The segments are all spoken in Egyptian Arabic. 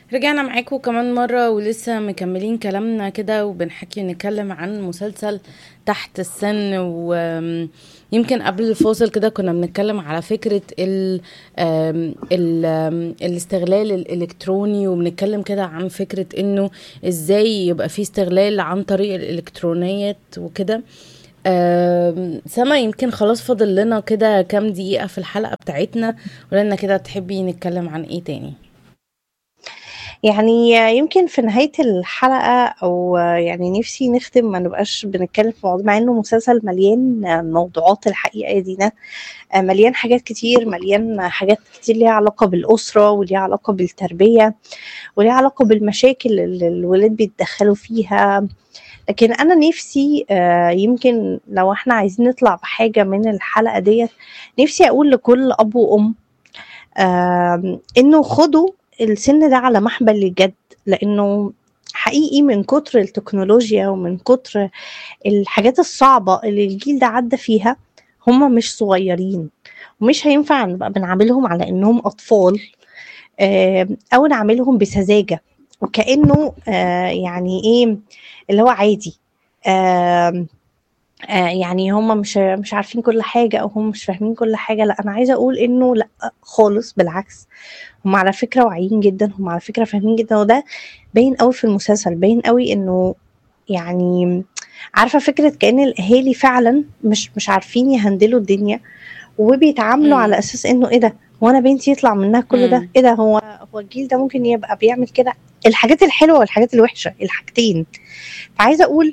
رجعنا معاكم كمان مرة ولسه مكملين كلامنا كده وبنحكي نتكلم عن مسلسل تحت السن ويمكن قبل الفاصل كده كنا بنتكلم على فكرة ال آم، ال آم، الاستغلال الإلكتروني وبنتكلم كده عن فكرة إنه إزاي يبقى في استغلال عن طريق الإلكترونيات وكده آم، سما يمكن خلاص فاضل لنا كده كام دقيقة في الحلقة بتاعتنا ولنا كده تحبي نتكلم عن إيه تاني يعني يمكن في نهاية الحلقة أو يعني نفسي نختم ما نبقاش بنتكلم في موضوع مع إنه مسلسل مليان موضوعات الحقيقة يا دينا مليان حاجات كتير مليان حاجات كتير ليها علاقة بالأسرة وليها علاقة بالتربية وليها علاقة بالمشاكل اللي الولاد بيتدخلوا فيها لكن أنا نفسي آه، يمكن لو احنا عايزين نطلع بحاجة من الحلقة ديت نفسي أقول لكل أب وأم آم، إنه خدوا السن ده على محمل الجد لانه حقيقي من كتر التكنولوجيا ومن كتر الحاجات الصعبة اللي الجيل ده عدى فيها هم مش صغيرين ومش هينفع نبقى بنعاملهم على انهم اطفال آم، او نعاملهم بسذاجة وكأنه آه، يعني ايه اللي هو عادي آم، آه، يعني هم مش مش عارفين كل حاجة أو هم مش فاهمين كل حاجة لا أنا عايزة أقول إنه لا خالص بالعكس هم على فكرة واعيين جدا هم على فكرة فاهمين جدا وده باين قوي في المسلسل باين قوي إنه يعني عارفة فكرة كأن الأهالي فعلا مش مش عارفين يهندلوا الدنيا وبيتعاملوا مم. على أساس إنه إيه ده هو أنا بنتي يطلع منها كل ده مم. إيه ده هو هو الجيل ده ممكن يبقى بيعمل كده الحاجات الحلوة والحاجات الوحشة الحاجتين فعايزة أقول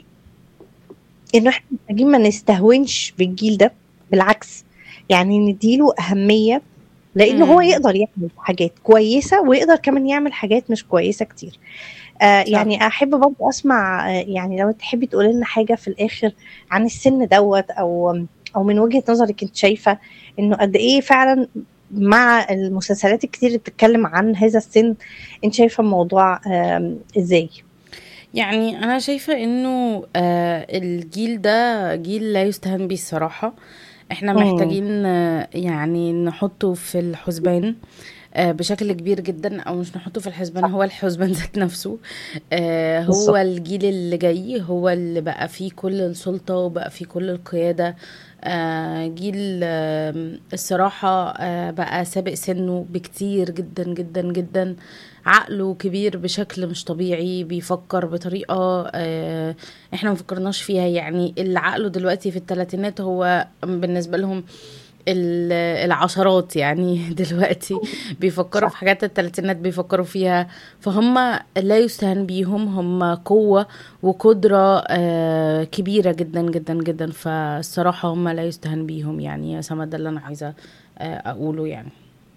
انه احنا محتاجين ما نستهونش بالجيل ده بالعكس يعني نديله اهميه لان هو مم. يقدر يعمل حاجات كويسه ويقدر كمان يعمل حاجات مش كويسه كتير آه صح يعني احب برضه اسمع آه يعني لو تحبي تقولي لنا حاجه في الاخر عن السن دوت او او من وجهه نظرك انت شايفه انه قد ايه فعلا مع المسلسلات الكتير اللي بتتكلم عن هذا السن انت شايفه الموضوع آم، ازاي يعني انا شايفة انه آه الجيل ده جيل لا يستهان بيه الصراحة احنا مم. محتاجين آه يعني نحطه في الحسبان آه بشكل كبير جدا او مش نحطه في الحسبان صح هو الحسبان ذات نفسه آه هو بالظبط الجيل اللي جاي هو اللي بقى فيه كل السلطة وبقى فيه كل القيادة آه جيل آه الصراحة آه بقى سابق سنه بكتير جدا جدا جدا عقله كبير بشكل مش طبيعي بيفكر بطريقة آه احنا مفكرناش فيها يعني اللي عقله دلوقتي في الثلاثينات هو بالنسبة لهم ال- العشرات يعني دلوقتي بيفكروا في صح حاجات التلاتينات بيفكروا فيها فهم لا يستهان بيهم هم قوة وقدرة آه، كبيرة جدا جدا جدا فالصراحة هم لا يستهان بيهم يعني يا سما ده اللي أنا عايزة آه، أقوله يعني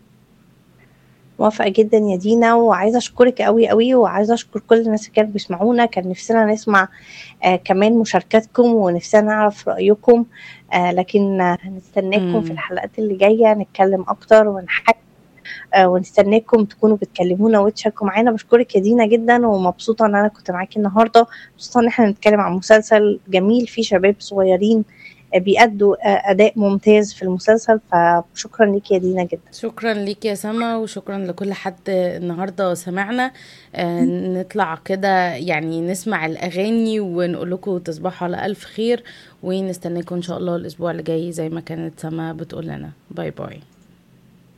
موافقة جدا يا دينا وعايزة أشكرك قوي قوي وعايزة أشكر كل الناس اللي كانت بيسمعونا كان نفسنا نسمع آه كمان مشاركاتكم ونفسنا نعرف رأيكم آه لكن آه، هنستناكم في مم. الحلقات اللي جاية نتكلم أكتر ونحكي آه ونستناكم تكونوا بتكلمونا وتشاركوا معانا بشكرك يا دينا جدا ومبسوطة إن أنا كنت معاكي النهاردة مبسوطة إن احنا نتكلم عن مسلسل جميل فيه شباب صغيرين آه، بيأدوا آه، أداء ممتاز في المسلسل فشكرا ليك يا دينا جدا شكرا ليك يا سما وشكرا لكل حد النهارده سمعنا آه نطلع كده يعني نسمع الاغاني ونقول لكم تصبحوا على الف خير ونستناكم ان شاء الله الاسبوع اللي جاي زي ما كانت سما بتقول لنا باي باي